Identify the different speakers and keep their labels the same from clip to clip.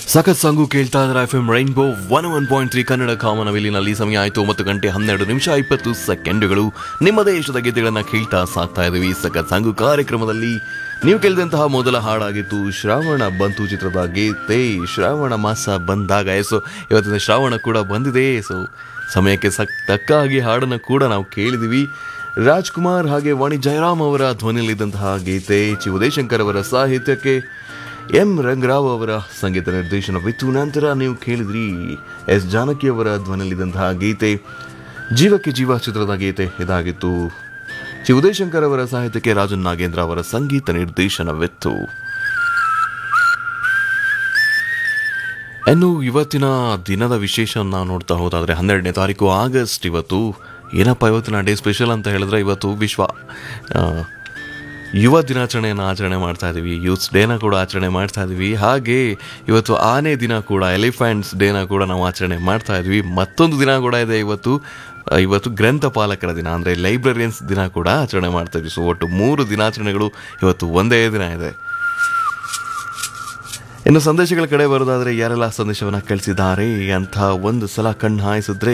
Speaker 1: ಸಖತ್ ಸಾಂಗು ಕೇಳ್ತಾ ಇದ್ರೆ F M rainbow one one point three Kannada ಕಾಮನವೆಲ್ಲಿನಲ್ಲಿ ಸಮಯ ಆಯಿತು ಒಂಬತ್ತು ಗಂಟೆ ಹನ್ನೆರಡು ನಿಮಿಷ ಇಪ್ಪತ್ತು ಸೆಕೆಂಡುಗಳು ನಿಮ್ಮ ದೇಶದ ಗೀತೆಗಳನ್ನ ಕೇಳ್ತಾ ಸಾಕ್ತಾ ಇದ್ದೀವಿ ಸಖತ್ ಸಾಂಗು ಕಾರ್ಯಕ್ರಮದಲ್ಲಿ ನೀವು ಕೇಳಿದಂತಹ ಮೊದಲ ಹಾಡಾಗಿತ್ತು ಶ್ರಾವಣ ಬಂತು ಚಿತ್ರದ ಗೀತೆ ಶ್ರಾವಣ ಮಾಸ ಬಂದಾಗ ಸೊ ಇವತ್ತಿನ ಶ್ರಾವಣ ಕೂಡ ಬಂದಿದೆ ಸೊ ಸಮಯಕ್ಕೆ ಸಕ್ ತಕ್ಕ ಹಾಗೆ ಹಾಡನ್ನು ಕೂಡ ನಾವು ಕೇಳಿದಿವಿ ರಾಜ್ಕುಮಾರ್ ಹಾಗೆ ವಾಣಿ ಜಯರಾಮ್ ಅವರ ಧ್ವನಿಯಲ್ಲಿದ್ದಂತಹ ಗೀತೆ ಚಿ ಉದಯಶಂಕರ್ ಅವರ ಸಾಹಿತ್ಯಕ್ಕೆ ಎಂ ರಂಗರಾವ್ ಅವರ ಸಂಗೀತ ನಿರ್ದೇಶನವಿತ್ತು ನಂತರ ನೀವು ಕೇಳಿದ್ರಿ ಎಸ್ ಜಾನಕಿ ಅವರ ಧ್ವನಿಯಲ್ಲಿದ್ದಂತಹ ಗೀತೆ ಜೀವಕ್ಕೆ ಜೀವ ಚಿತ್ರದ ಗೀತೆ ಇದಾಗಿತ್ತು ಚಿ ಉದಯಶಂಕರ್ ಅವರ ಸಾಹಿತ್ಯಕ್ಕೆ ರಾಜನ್ ನಾಗೇಂದ್ರ ಅವರ ಸಂಗೀತ ನಿರ್ದೇಶನವಿತ್ತು ಇನ್ನು ಇವತ್ತಿನ ದಿನದ ವಿಶೇಷ ನಾವು ನೋಡ್ತಾ ಹೋದಾದ್ರೆ ಹನ್ನೆರಡನೇ ತಾರೀಕು ಆಗಸ್ಟ್ ಇವತ್ತು ಏನಪ್ಪ ಇವತ್ತಿನ ಡೇ ಸ್ಪೆಷಲ್ ಅಂತ ಹೇಳಿದ್ರೆ ಇವತ್ತು ವಿಶ್ವ ಆ, ಯುವ ದಿನಾಚರಣೆಯನ್ನು ಆಚರಣೆ ಮಾಡ್ತಾ ಇದ್ದೀವಿ ಯೂತ್ಸ್ ಡೇನ ಕೂಡ ಆಚರಣೆ ಮಾಡ್ತಾ ಇದ್ದೀವಿ ಹಾಗೆ ಇವತ್ತು ಆನೆ ದಿನ ಕೂಡ ಎಲಿಫೆಂಟ್ಸ್ ಡೇನ ಕೂಡ ನಾವು ಆಚರಣೆ ಮಾಡ್ತಾ ಇದ್ವಿ ಮತ್ತೊಂದು ದಿನ ಕೂಡ ಇದೆ ಇವತ್ತು ಆ, ಇವತ್ತು ಗ್ರಂಥಪಾಲಕರ ದಿನ ಅಂದರೆ ಲೈಬ್ರರಿಯನ್ಸ್ ದಿನ ಕೂಡ ಆಚರಣೆ ಮಾಡ್ತಾ ಇದ್ವಿ ಸೊ ಒಟ್ಟು ಮೂರು ದಿನಾಚರಣೆಗಳು ಇವತ್ತು ಒಂದೇ ದಿನ ಇದೆ ಇನ್ನು ಸಂದೇಶಗಳ ಕಡೆ ಬರೋದಾದ್ರೆ ಯಾರೆಲ್ಲ ಸಂದೇಶವನ್ನ ಕಳಿಸಿದ್ದಾರೆ ಅಂತ ಒಂದು ಸಲ ಕಣ್ಣು ಹಾಯಿಸಿದ್ರೆ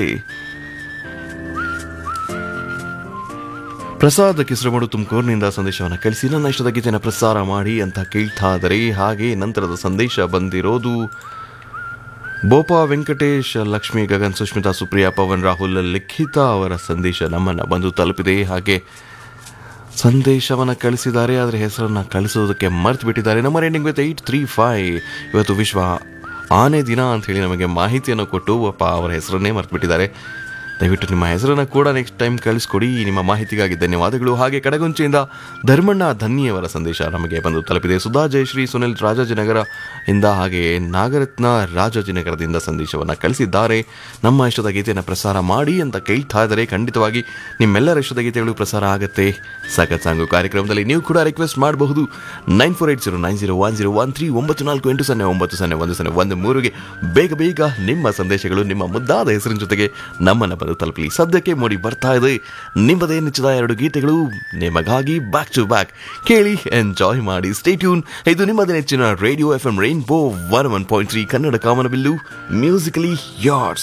Speaker 1: ಪ್ರಸಾದ್ ಕಿಸ್ರಮಡು ತುಮಕೂರಿನಿಂದ ಸಂದೇಶವನ್ನು ಕಳಿಸಿ ನನ್ನ ಇಷ್ಟದ ಗೀತೆಯನ್ನು ಪ್ರಸಾರ ಮಾಡಿ ಅಂತ ಕೇಳ್ತಾ ಇದ್ದಾರೆ ಹಾಗೆ ನಂತರದ ಸಂದೇಶ ಬಂದಿರೋದು ಬೋಪಾ ವೆಂಕಟೇಶ್ ಲಕ್ಷ್ಮಿ ಗಗನ್ ಸುಷ್ಮಿತಾ ಸುಪ್ರಿಯಾ ಪವನ್ ರಾಹುಲ್ ಲಿಖಿತ ಅವರ ಸಂದೇಶ ನಮ್ಮನ್ನು ಬಂದು ತಲುಪಿದೆ ಹಾಗೆ ಸಂದೇಶವನ್ನು ಕಳಿಸಿದ್ದಾರೆ ಆದರೆ ಹೆಸರನ್ನು ಕಳಿಸೋದಕ್ಕೆ ಮರ್ತು ಬಿಟ್ಟಿದ್ದಾರೆ ನಮ್ಮ rating with eight three five ಇವತ್ತು ವಿಶ್ವ ಆನೆ ದಿನ ಅಂತ ಹೇಳಿ ನಮಗೆ ಮಾಹಿತಿಯನ್ನು ಕೊಟ್ಟು ಅಪ್ಪ ಅವರ ಹೆಸರನ್ನೇ ಮರ್ತು ಬಿಟ್ಟಿದ್ದಾರೆ ದಯವಿಟ್ಟು ನಿಮ್ಮ ಹೆಸರನ್ನು ಕೂಡ ನೆಕ್ಸ್ಟ್ ಟೈಮ್ ಕಳಿಸ್ಕೊಡಿ ನಿಮ್ಮ ಮಾಹಿತಿಗಾಗಿ ಧನ್ಯವಾದಗಳು ಹಾಗೆ ಕಡಗುಂಚೆಯಿಂದ ಧರ್ಮಣ್ಣ ಧನ್ಯವರ ಸಂದೇಶ ನಮಗೆ ಬಂದು ತಲುಪಿದೆ ಸುಧಾ ಜಯಶ್ರೀ ಸುನಿಲ್ ರಾಜಾಜಿನಗರ ಇಂದ ಹಾಗೆ ನಾಗರತ್ನ ರಾಜಾಜಿನಗರದಿಂದ ಸಂದೇಶವನ್ನು ಕಳಿಸಿದ್ದಾರೆ ನಮ್ಮ ಇಷ್ಟದ ಗೀತೆಯನ್ನು ಪ್ರಸಾರ ಮಾಡಿ ಅಂತ ಕೇಳ್ತಾ ಇದ್ದಾರೆ ಖಂಡಿತವಾಗಿ ನಿಮ್ಮೆಲ್ಲರ ಇಷ್ಟದ ಗೀತೆಗಳು ಪ್ರಸಾರ ಆಗುತ್ತೆ ಸಖತ್ ಸಾಂಗು ಕಾರ್ಯಕ್ರಮದಲ್ಲಿ ನೀವು ಕೂಡ ರಿಕ್ವೆಸ್ಟ್ ಮಾಡಬಹುದು nine four eight zero nine zero one zero one three ಒಂಬತ್ತು ನಾಲ್ಕು ಎಂಟು ಸೊನ್ನೆ ಒಂಬತ್ತು ಸೊನ್ನೆ ಒಂದು ಸೊನ್ನೆ ಒಂದು ಮೂರುಗೆ ಬೇಗ ಬೇಗ ನಿಮ್ಮ ಸಂದೇಶಗಳು ನಿಮ್ಮ ಮುದ್ದಾದ ಹೆಸರಿನ ಜೊತೆಗೆ ನಮ್ಮನ್ನು ಬಂದು ತಲುಪಲಿ ಸದ್ಯಕ್ಕೆ ಮೂಡಿ ಬರ್ತಾ ಇದೆ ನಿಮ್ಮದೇ ನೆಚ್ಚಿದ ಎರಡು ಗೀತೆಗಳು ನಿಮಗಾಗಿ ಬ್ಯಾಕ್ ಟು ಬ್ಯಾಕ್ ಕೇಳಿ ಎಂಜಾಯ್ ಮಾಡಿ ಸ್ಟೇ ಟ್ಯೂನ್ ಇದು ನಿಮ್ಮದೇ ನೆಚ್ಚಿನ radio F M rainbow one one point three Kannada ಕಾಮನಬಿಲ್ಲು ಮ್ಯೂಸಿಕಲಿ ಯಾರ್ಡ್ಸ್